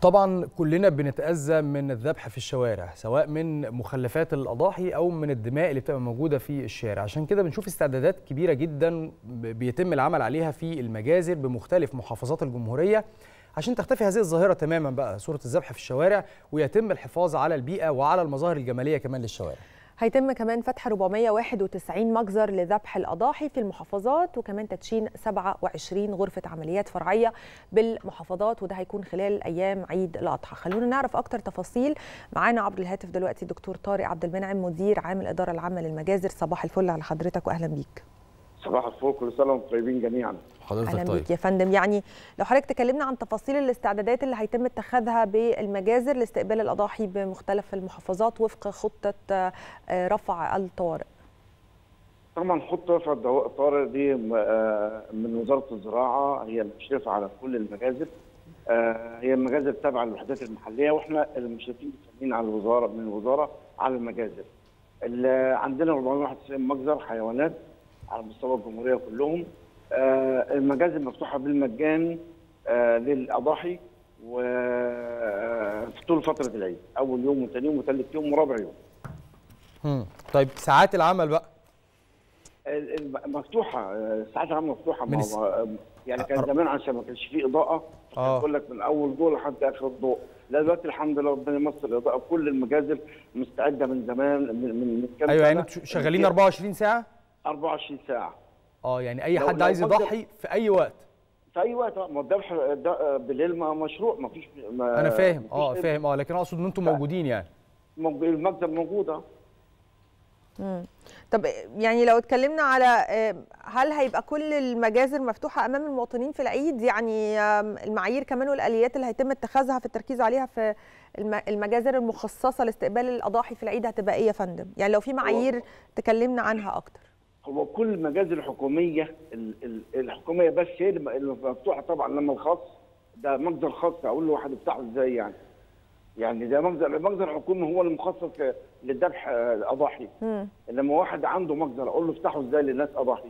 طبعا كلنا بنتأذى من الذبح في الشوارع سواء من مخلفات الأضاحي أو من الدماء اللي بتبقى موجودة في الشارع عشان كده بنشوف استعدادات كبيرة جدا بيتم العمل عليها في المجازر بمختلف محافظات الجمهورية عشان تختفي هذه الظاهرة تماما بقى صورة الذبح في الشوارع ويتم الحفاظ على البيئة وعلى المظاهر الجمالية كمان للشوارع هيتم كمان فتح 491 مجزر لذبح الأضاحي في المحافظات وكمان تدشين 27 غرفة عمليات فرعية بالمحافظات وده هيكون خلال أيام عيد الأضحى خلونا نعرف أكتر تفاصيل معانا عبر الهاتف دلوقتي الدكتور طارق عبد المنعم مدير عام الإدارة العامة للمجازر صباح الفل على حضرتك وأهلا بيك صباح الفل كل سنه وانتم طيبين جميعا حضرتك اهلا طيب بيك يا فندم يعني لو حضرتك تكلمنا عن تفاصيل الاستعدادات اللي هيتم اتخاذها بالمجازر لاستقبال الاضاحي بمختلف المحافظات وفق خطه آه، رفع الطوارئ طبعا خطه رفع الطوارئ دي آه، من وزاره الزراعه هي المشرفه على كل المجازر آه، هي المجازر تابعه للوحدات المحليه واحنا المشرفين المسؤولين على الوزاره من الوزاره على المجازر اللي عندنا 491 مجزر حيوانات على مستوى الجمهوريه كلهم آه، المجازر مفتوحه بالمجان آه، للاضاحي وفي طول فتره العيد اول يوم وثاني يوم وثالث يوم ورابع يوم مم. طيب ساعات العمل بقى ال- ال- مفتوحه آه، ساعات العمل مفتوحه من ما الس- هو- يعني كان أر- زمان عشان ما كانش فيه اضاءه آه. بقول لك من اول ضوء لحد اخر ضوء لا دلوقتي الحمد لله ربنا يمصر الاضاءه كل المجازر مستعده من زمان من من, من كام ايوه يعني سنة. انتوا شغالين 24 ساعة 24 ساعه اه يعني اي لو- حد لو عايز مجزر- يضحي في اي وقت في اي وقت ما الذبح ده- بالليل ما مشروع ما فيش ما انا فاهم مفيش اه إيه. فاهم اه لكن اقصد ان انتم موجودين يعني موجود- المكتب موجوده طب يعني لو اتكلمنا على آه، هل هيبقى كل المجازر مفتوحه امام المواطنين في العيد يعني آم، المعايير كمان والاليات اللي هيتم اتخاذها في التركيز عليها في الم- المجازر المخصصه لاستقبال الاضاحي في العيد هتبقى ايه يا فندم يعني لو في معايير تكلمنا عنها اكتر هو كل المجازر الحكوميه ال- ال- الحكوميه بس هي اللي اللي مفتوحه طبعا لما الخاص ده مجزر خاص اقول له واحد يفتحه ازاي يعني يعني ده مجزر المجزر الحكومي هو المخصص للذبح آه، الاضاحي مم. لما واحد عنده مجزر اقول له افتحه ازاي للناس اضاحي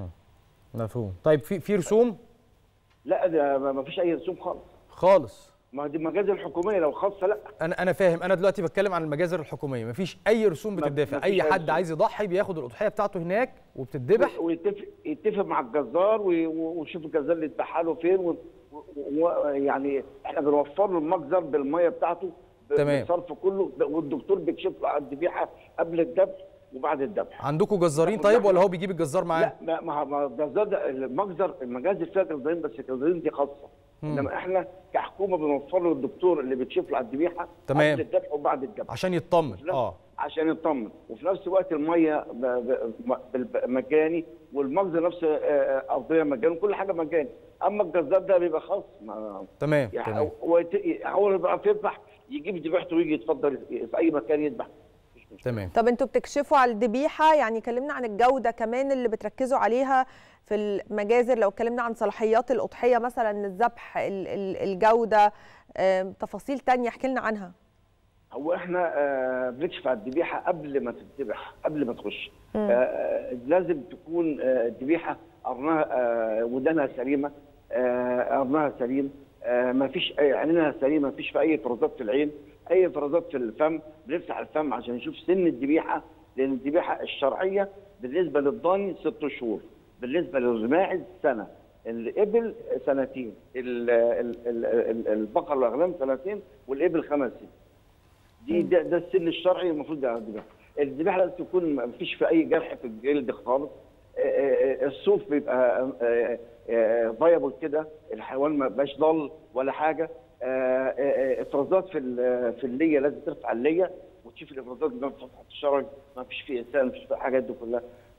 مفهوم طيب في في رسوم لا ده ما ما فيش اي رسوم خالص خالص ما دي المجازر الحكوميه لو خاصه لا انا انا فاهم انا دلوقتي بتكلم عن المجازر الحكوميه مفيش اي رسوم ما- بتدفع مفيش اي أي حد رسوم. عايز يضحي بياخد الاضحيه بتاعته هناك وبتتذبح ويتفق يتفق مع الجزار وي- ويشوف الجزار اللي يذبحها له فين و- و- ويعني احنا بنوفر له المجزر بالميه بتاعته ب- تمام. بالصرف كله والدكتور بيكشف له على الذبيحه قبل الذبح وبعد الذبح عندكم جزارين تاخد طيب لحمة. ولا هو بيجيب الجزار معاه لا ما ما ما الجزار ده المجزر المجازر فيها جزارين بس الجزارين دي خاصه انما احنا كحكومه بنوفر له الدكتور اللي بيكشف له على الذبيحه تمام. قبل الذبح وبعد الذبح عشان يطمن اه عشان يطمن وفي نفس الوقت الميه ب- ب- م- بال- مجاني والمخزن نفسه آه، آه، ارضيه مجاني وكل حاجه مجاني اما الجزار ده بيبقى خاص ما تمام يعني تمام هو يت- هو اللي بيعرف يذبح يجيب ذبيحته ويجي يتفضل في اي مكان يذبح مفيش مشكلة. تمام طب انتوا بتكشفوا على الذبيحه يعني كلمنا عن الجوده كمان اللي بتركزوا عليها في المجازر لو اتكلمنا عن صلاحيات الاضحيه مثلا الذبح ال- ال- الجوده آم، تفاصيل تانية احكي لنا عنها هو احنا آه، بنكشف على الذبيحه قبل ما تتذبح قبل ما تخش آه، آه، لازم تكون آه، الذبيحه قرنها آه، ودانها سليمه آه، قرنها سليم آه، ما فيش أي- عينها سليمه ما فيش في اي افرازات في العين اي افرازات في الفم بنفتح الفم عشان نشوف سن الذبيحه لان الذبيحه الشرعيه بالنسبه للضاني ست شهور بالنسبه للماعز سنه الابل سنتين ال- ال- ال- ال- البقر والاغنام سنتين والابل خمس سنين دي ده, ده السن الشرعي المفروض ده الذبيحه الذبيحه لازم تكون ما فيش في اي جرح في الجلد خالص آه، آه، الصوف بيبقى فايبل كده الحيوان ما بقاش ضل ولا حاجه آه، آه، آه، افرازات في ال- في الليه لازم ترفع الليه وتشوف الافرازات اللي في فتحه الشرج ما فيش فيه اسهال ما فيش فيه الحاجات دي كلها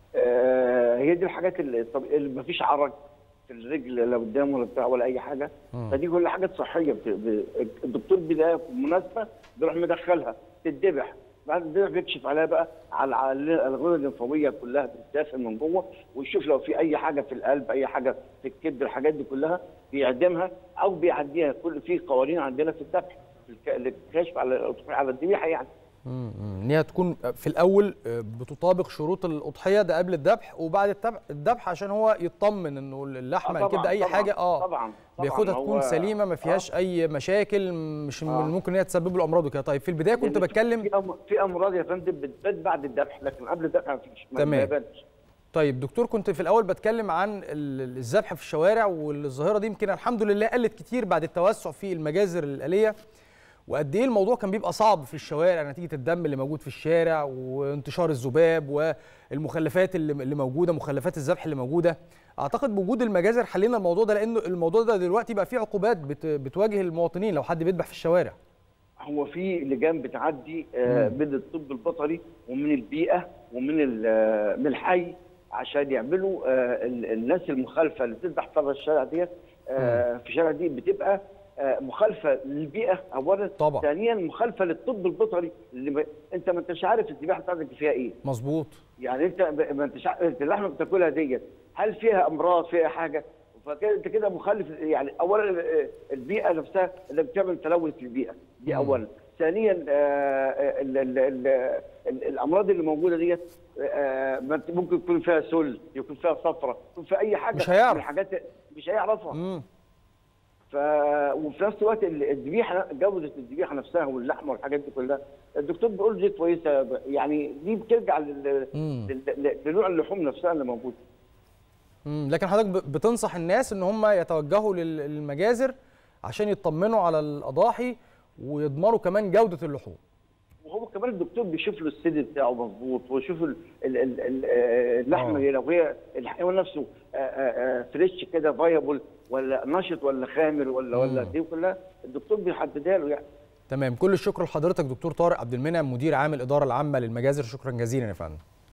آه، هي دي الحاجات اللي طب اللي ما فيش عرج في الرجل لا قدام ولا بتاع ولا اي حاجه فدي كل حاجات صحيه بت... ب... الدكتور بيلاقيها مناسبه بيروح مدخلها تتذبح بعد كده بيكشف عليها بقى على على الغدد الليمفاويه كلها بتتداخل من جوه ويشوف لو في اي حاجه في القلب اي حاجه في الكبد الحاجات دي كلها بيعدمها او بيعديها كل في قوانين عندنا في الذبح في الك- الكشف على على الذبيحه يعني مم. ان هي تكون في الاول بتطابق شروط الاضحيه ده قبل الذبح وبعد التب- الذبح عشان هو يطمن انه اللحمه آه، الكبده اي طبعاً، حاجه اه طبعا طبعا بياخدها هو- تكون سليمه ما فيهاش اي مشاكل مش آه. ممكن ان هي تسبب له امراض وكده طيب في البدايه كنت لأن بتكلم في أم- في امراض يا فندم بتبان بعد الذبح لكن قبل الذبح ما فيش ما- تمام. ما يبانش طيب دكتور كنت في الاول بتكلم عن ال- الذبح في الشوارع والظاهره دي يمكن الحمد لله قلت كتير بعد التوسع في المجازر الاليه وقد ايه الموضوع كان بيبقى صعب في الشوارع نتيجه الدم اللي موجود في الشارع وانتشار الذباب والمخلفات اللي اللي موجوده مخلفات الذبح اللي موجوده اعتقد بوجود المجازر حلينا الموضوع ده لانه الموضوع ده دلوقتي بقى فيه عقوبات بت- بتواجه المواطنين لو حد بيذبح في الشوارع هو في لجان بتعدي آه، من الطب البيطري ومن البيئه ومن ال- آه، من الحي عشان يعملوا آه، ال- الناس المخالفه اللي بتذبح في الشارع ديت آه، في الشارع دي بتبقى آه، مخالفه للبيئه اولا طبعا. ثانيا مخالفه للطب البيطري اللي ما انت ما انتش عارف الذبيحه بتاعتك فيها ايه مظبوط يعني انت ب- ما انتش ع- انت اللحمه بتاكلها ديت هل فيها امراض فيها حاجه فكده انت كده مخالف يعني اولا ال- البيئه نفسها اللي بتعمل تلوث في البيئه دي مم. اولا ثانيا آه، ال- ال- ال- ال- الامراض اللي موجوده ديت آه، ما انت- ممكن يكون فيها سل يكون فيها صفرة يكون فيها اي حاجه مش هيعرف. من الحاجات مش هيعرفها امم ف وفي نفس الوقت ال- الذبيحه جوده الذبيحه نفسها واللحمه والحاجات دي كلها الدكتور بيقول دي كويسه يعني دي بترجع لل... مم. لل- لنوع اللحوم نفسها اللي موجوده مم. لكن حضرتك ب- بتنصح الناس ان هم يتوجهوا لل- للمجازر عشان يطمنوا على الاضاحي ويضمنوا كمان جوده اللحوم وهو كمان الدكتور بيشوف له السن بتاعه مظبوط ويشوف ال- ال- ال- ال- آه، اللحمه آه. لو هي الحيوان نفسه آه، آه، آه، فريش كده فايبل ولا نشط ولا خامر ولا ولا مم. دي كلها الدكتور بيحددها له يعني تمام كل الشكر لحضرتك دكتور طارق عبد المنعم مدير عام الاداره العامه للمجازر شكرا جزيلا يا فندم